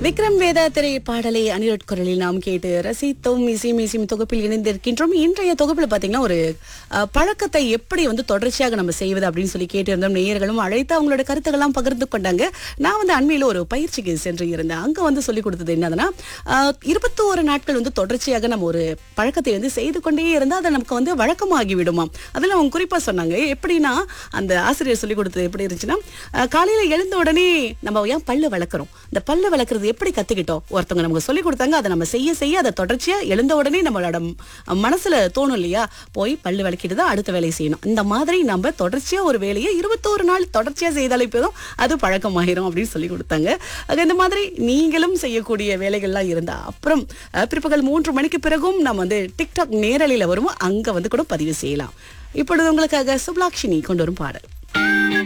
விக்ரம் வேதா திரை பாடலை அனிருட் குரலில் நாம் கேட்டு ரசித்தோம் இசையும் இசையும் தொகுப்பில் இணைந்திருக்கின்றோம் இன்றைய தொகுப்பில் பார்த்தீங்கன்னா ஒரு அஹ், பழக்கத்தை எப்படி வந்து தொடர்ச்சியாக நம்ம செய்வது அப்படின்னு சொல்லி கேட்டிருந்தோம் நேயர்களும் அழைத்து அவங்களோட கருத்துக்கள்லாம் பகிர்ந்து கொண்டாங்க நான் வந்து அண்மையில் ஒரு பயிற்சிக்கு சென்று இருந்தேன் அங்க வந்து சொல்லி கொடுத்தது என்னதுன்னா இருபத்தி ஒரு நாட்கள் வந்து தொடர்ச்சியாக நம்ம ஒரு பழக்கத்தை வந்து செய்து கொண்டே இருந்தால் அது நமக்கு வந்து வழக்கமாகி விடுமாம் அதில் அவங்க குறிப்பா சொன்னாங்க எப்படின்னா அந்த ஆசிரியர் சொல்லி கொடுத்தது எப்படி இருந்துச்சுன்னா அஹ், காலையில எழுந்த உடனே நம்ம ஏன் பல்லு வளர்க்குறோம் இந்த பல்லு வளர்க்குறது எப்படி கத்துக்கிட்டோம் ஒருத்தவங்க நமக்கு சொல்லி கொடுத்தாங்க அதை நம்ம செய்ய செய்ய அதை தொடர்ச்சியா எழுந்த உடனே நம்மளோட ம்- மனசுல தோணும் இல்லையா போய் பல்லு விளக்கிட்டு தான் அடுத்த வேலையை செய்யணும் இந்த மாதிரி நம்ம தொடர்ச்சியா ஒரு வேலையை இருபத்தோரு நாள் தொடர்ச்சியா செய்தாலே போதும் அது பழக்கமாயிரும் அப்படின்னு சொல்லி கொடுத்தாங்க ஆக இந்த மாதிரி நீங்களும் செய்யக்கூடிய வேலைகள்லாம் இருந்தா அப்புறம் அஹ், பிற்பகல் மூன்று மணிக்கு பிறகும் நம்ம வந்து டிக்டாக் நேரலையில வருவோம் அங்க வந்து கூட பதிவு செய்யலாம் இப்பொழுது உங்களுக்காக சுப்லாக்ஷினி கொண்டு வரும் பாடல்